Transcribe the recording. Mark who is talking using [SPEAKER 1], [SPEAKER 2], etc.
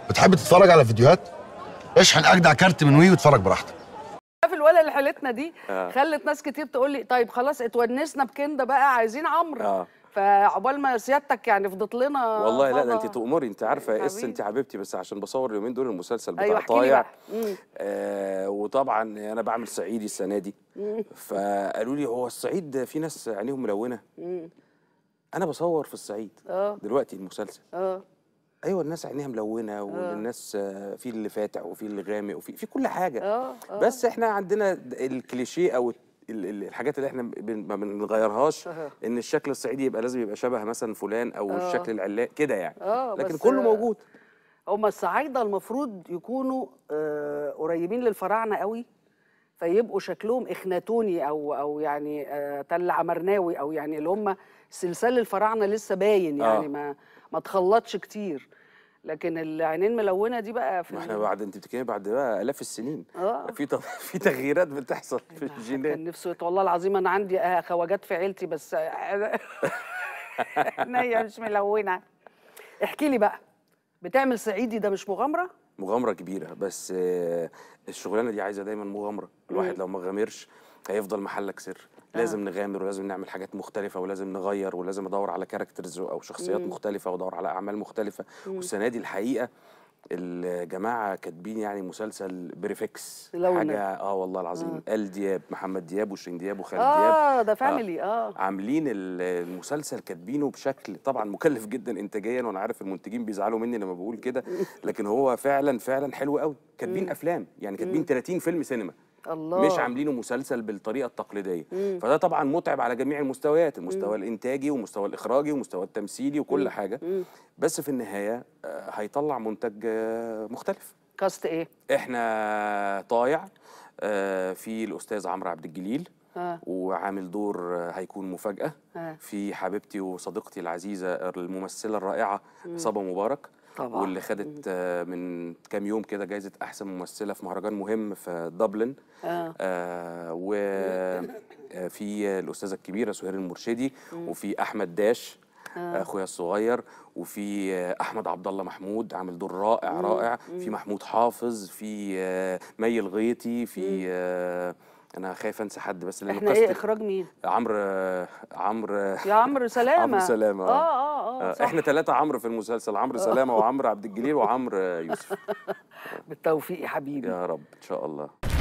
[SPEAKER 1] بتحب تتفرج على فيديوهات اشحن اجدع كارت من وي واتفرج براحتك
[SPEAKER 2] في الولا اللي حالتنا دي
[SPEAKER 3] آه.
[SPEAKER 2] خلت ناس كتير تقول لي طيب خلاص اتونسنا بكندا بقى عايزين عمرو
[SPEAKER 3] آه.
[SPEAKER 2] فعقبال ما سيادتك يعني فضلت لنا
[SPEAKER 3] والله لا ده
[SPEAKER 2] بابا.
[SPEAKER 3] انت تؤمري انت عارفه يا اس
[SPEAKER 2] حبيبي.
[SPEAKER 3] انت حبيبتي بس عشان بصور اليومين دول المسلسل بتاع
[SPEAKER 2] ايوه احكي لي
[SPEAKER 3] طايع
[SPEAKER 2] بقى مم.
[SPEAKER 3] آه وطبعا انا بعمل صعيدي السنه دي فقالوا لي هو الصعيد في ناس عينيهم ملونه انا بصور في الصعيد
[SPEAKER 2] اه
[SPEAKER 3] دلوقتي المسلسل
[SPEAKER 2] اه
[SPEAKER 3] ايوه الناس عينيها ملونه والناس آه، في اللي فاتح وفي اللي غامق وفي في كل حاجه
[SPEAKER 2] اه اه
[SPEAKER 3] بس احنا عندنا د- الكليشيه او ال- ال- الحاجات اللي احنا بن- ما بنغيرهاش
[SPEAKER 2] أها.
[SPEAKER 3] ان الشكل الصعيدي يبقى لازم يبقى شبه مثلا فلان او
[SPEAKER 2] آه.
[SPEAKER 3] الشكل العلاق كده يعني
[SPEAKER 2] اه
[SPEAKER 3] لكن
[SPEAKER 2] بس
[SPEAKER 3] كله موجود
[SPEAKER 2] هما الصعايده المفروض يكونوا آه قريبين للفراعنه قوي فيبقوا شكلهم اخناتوني او او يعني آه تل عمرناوي او يعني اللي هم سلسال الفراعنه لسه باين يعني
[SPEAKER 3] آه.
[SPEAKER 2] ما ما تخلطش كتير لكن العينين ملونه دي بقى في
[SPEAKER 3] ما احنا بعد انت بتتكلمي بعد بقى الاف السنين
[SPEAKER 2] اه
[SPEAKER 3] في تغ- في تغييرات بتحصل في
[SPEAKER 2] كان
[SPEAKER 3] الجينات
[SPEAKER 2] نفسي والله العظيم انا عندي آه خواجات في عيلتي بس عينيا مش ملونه احكي لي بقى بتعمل صعيدي ده مش مغامره
[SPEAKER 3] مغامره كبيره بس آه، الشغلانه دي عايزه دايما مغامره الواحد لو ما غامرش هيفضل محلك سر لازم نغامر ولازم نعمل حاجات مختلفة ولازم نغير ولازم ادور على كاركترز او شخصيات مختلفة وادور على اعمال مختلفة والسنة دي الحقيقة الجماعة كاتبين يعني مسلسل بريفكس
[SPEAKER 2] لونة.
[SPEAKER 3] حاجة اه والله العظيم آل دياب محمد دياب وشيرين دياب وخالد دياب
[SPEAKER 2] اه ده فاميلي اه
[SPEAKER 3] عاملين ال- المسلسل كاتبينه بشكل طبعا مكلف جدا انتاجيا وانا عارف المنتجين بيزعلوا مني لما بقول كده لكن هو فعلا فعلا حلو قوي كاتبين افلام يعني كاتبين 30 فيلم سينما
[SPEAKER 2] الله
[SPEAKER 3] مش عاملينه مسلسل بالطريقه التقليديه فده طبعا متعب على جميع المستويات المستوى الانتاجي والمستوى الاخراجي والمستوى التمثيلي وكل حاجه بس في النهايه آه، هيطلع منتج آه، مختلف
[SPEAKER 2] كاست ايه
[SPEAKER 3] احنا طايع آه، في الاستاذ عمرو عبد الجليل
[SPEAKER 2] اه
[SPEAKER 3] وعامل دور آه، هيكون مفاجاه
[SPEAKER 2] آه.
[SPEAKER 3] في حبيبتي وصديقتي العزيزه الممثله الرائعه صبا مبارك
[SPEAKER 2] طبعا.
[SPEAKER 3] واللي خدت آه، من كام يوم كده جايزه احسن ممثله في مهرجان مهم في دبلن
[SPEAKER 2] اه
[SPEAKER 3] آه وفي الاستاذه الكبيره سهير المرشدي وفي احمد داش اخويا الصغير وفي آه، احمد عبد الله محمود عامل دور رائع رائع في محمود حافظ في آه، مي الغيطي في آه، انا خايف انسى حد بس لانه
[SPEAKER 2] احنا ايه
[SPEAKER 3] كاست-
[SPEAKER 2] اخراج مين
[SPEAKER 3] عمرو آه، عمرو
[SPEAKER 2] يا عمرو سلامه
[SPEAKER 3] عمرو سلامة،
[SPEAKER 2] اه
[SPEAKER 3] آه.
[SPEAKER 2] اه اه
[SPEAKER 3] آه،
[SPEAKER 2] صح
[SPEAKER 3] احنا ثلاثه عمرو في المسلسل عمرو سلامه وعمرو عبد الجليل وعمرو آه، يوسف
[SPEAKER 2] بالتوفيق يا حبيبي
[SPEAKER 3] يا رب ان شاء الله